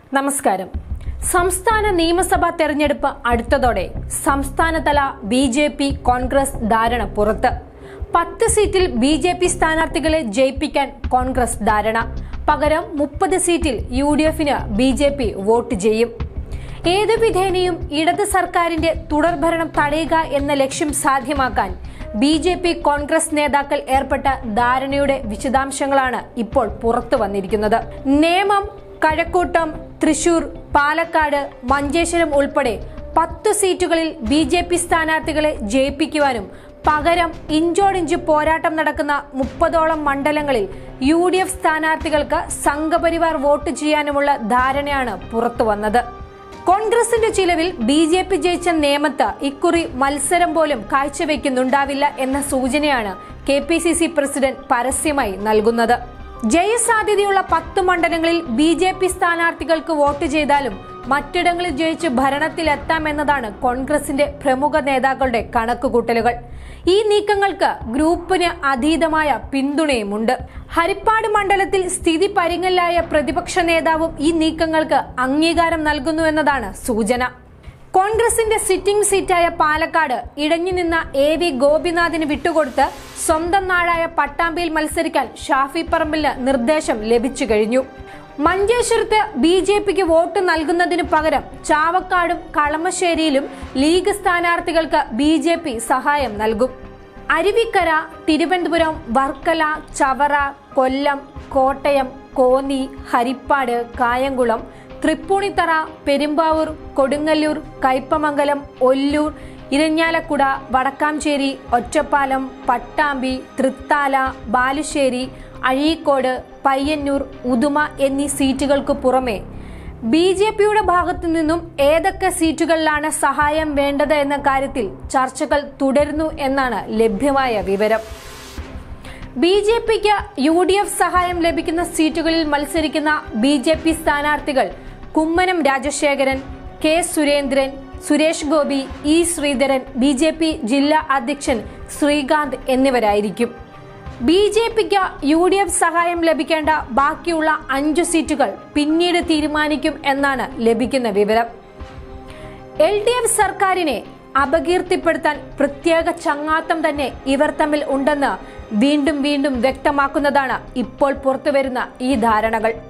നമസ്കാരം സംസ്ഥാന നിയമസഭാ തെരഞ്ഞെടുപ്പ് അടുത്തതോടെ സംസ്ഥാനതല ബി ജെ പി കോൺഗ്രസ് ധാരണ പുറത്ത് പത്ത് സീറ്റിൽ ബി ജെ പി സ്ഥാനാർത്ഥികളെ ജയിപ്പിക്കാൻ കോൺഗ്രസ് ധാരണ പകരം മുപ്പത് സീറ്റിൽ യു ഡി എഫിന് ബി ജെ പി വോട്ട് ചെയ്യും ഏതു വിധേനയും ഇടത് സർക്കാരിന്റെ തുടർഭരണം തടയുക എന്ന ലക്ഷ്യം സാധ്യമാക്കാൻ ബി ജെ പി കോൺഗ്രസ് നേതാക്കൾ ഏർപ്പെട്ട ധാരണയുടെ വിശദാംശങ്ങളാണ് ഇപ്പോൾ പുറത്തു വന്നിരിക്കുന്നത് നിയമം കഴക്കൂട്ടം തൃശൂർ പാലക്കാട് മഞ്ചേശ്വരം ഉൾപ്പെടെ പത്തു സീറ്റുകളിൽ ബി ജെ പി സ്ഥാനാർത്ഥികളെ ജയിപ്പിക്കുവാനും പകരം ഇഞ്ചോടിഞ്ച് പോരാട്ടം നടക്കുന്ന മുപ്പതോളം മണ്ഡലങ്ങളിൽ യു ഡി എഫ് സ്ഥാനാർത്ഥികൾക്ക് സംഘപരിവാർ വോട്ട് ചെയ്യാനുമുള്ള ധാരണയാണ് പുറത്തു വന്നത് കോൺഗ്രസിന്റെ ചിലവിൽ ബി ജെ പി ജയിച്ച നേമത്ത് ഇക്കുറി മത്സരം പോലും കാഴ്ചവെക്കുന്നുണ്ടാവില്ല എന്ന സൂചനയാണ് K P C C president പരസ്യമായി നൽകുന്നത് ജയസാധ്യതയുള്ള പത്ത് മണ്ഡലങ്ങളിൽ ബി ജെ പി സ്ഥാനാർത്ഥികൾക്ക് വോട്ട് ചെയ്താലും മറ്റിടങ്ങളിൽ ജയിച്ച് ഭരണത്തിലെത്താമെന്നതാണ് കോൺഗ്രസിന്റെ പ്രമുഖ നേതാക്കളുടെ കണക്കുകൂട്ടലുകൾ ഈ നീക്കങ്ങൾക്ക് ഗ്രൂപ്പിന് അതീതമായ പിന്തുണയുമുണ്ട് ഹരിപ്പാട് മണ്ഡലത്തിൽ സ്ഥിതി പരിങ്ങലായ പ്രതിപക്ഷ നേതാവും ഈ നീക്കങ്ങൾക്ക് അംഗീകാരം നൽകുന്നുവെന്നതാണ് സൂചന കോൺഗ്രസിന്റെ സിറ്റിംഗ് സീറ്റായ പാലക്കാട് ഇടഞ്ഞു നിന്ന എ വി ഗോപിനാഥിന് വിട്ടുകൊടുത്ത് സ്വന്തം നാടായ പട്ടാമ്പിയിൽ മത്സരിക്കാൻ ഷാഫി പറമ്പിലിന് നിർദ്ദേശം ലഭിച്ചു കഴിഞ്ഞു മഞ്ചേശ്വരത്ത് ബി ജെ പിക്ക് വോട്ട് നൽകുന്നതിനു പകരം ചാവക്കാടും കളമശ്ശേരിയിലും ലീഗ് സ്ഥാനാർത്ഥികൾക്ക് ബി ജെ പി സഹായം നൽകും അരുവിക്കര തിരുവനന്തപുരം വർക്കല ചവറ കൊല്ലം കോട്ടയം കോന്നി ഹരിപ്പാട് കായംകുളം തൃപ്പൂണിത്തറ പെരുമ്പാവൂർ കൊടുങ്ങല്ലൂർ കയ്പമംഗലം ഒല്ലൂർ ഇരഞ്ഞാലക്കുട വടക്കാംചേരി ഒറ്റപ്പാലം പട്ടാമ്പി തൃത്താല ബാലുശ്ശേരി അഴീക്കോട് പയ്യന്നൂർ ഉദുമ എന്നീ സീറ്റുകൾക്ക് പുറമെ ബി ജെ പിയുടെ ഭാഗത്തു നിന്നും ഏതൊക്കെ സീറ്റുകളിലാണ് സഹായം വേണ്ടത് എന്ന കാര്യത്തിൽ ചർച്ചകൾ തുടരുന്നു എന്നാണ് ലഭ്യമായ വിവരം ബി ജെ പിക്ക് യു ഡി എഫ് സഹായം ലഭിക്കുന്ന സീറ്റുകളിൽ മത്സരിക്കുന്ന ബി ജെ പി സ്ഥാനാർത്ഥികൾ Kummanam Rajasekharan K Surendran Suresh Gopi E Sreedharan B J P ജില്ലാ അധ്യക്ഷൻ ശ്രീകാന്ത് എന്നിവരായിരിക്കും ബി ജെ പിക്ക് യു ഡി എഫ് സഹായം ലഭിക്കേണ്ട ബാക്കിയുള്ള അഞ്ചു സീറ്റുകൾ പിന്നീട് തീരുമാനിക്കും എന്നാണ് ലഭിക്കുന്ന വിവരം എൽ ഡി എഫ് സർക്കാരിനെ അപകീർത്തിപ്പെടുത്താൻ പ്രത്യേക ചങ്ങാത്തം തന്നെ ഇവർ തമ്മിൽ ഉണ്ടെന്ന് വീണ്ടും വീണ്ടും വ്യക്തമാക്കുന്നതാണ് ഇപ്പോൾ പുറത്തുവരുന്ന ഈ ധാരണകൾ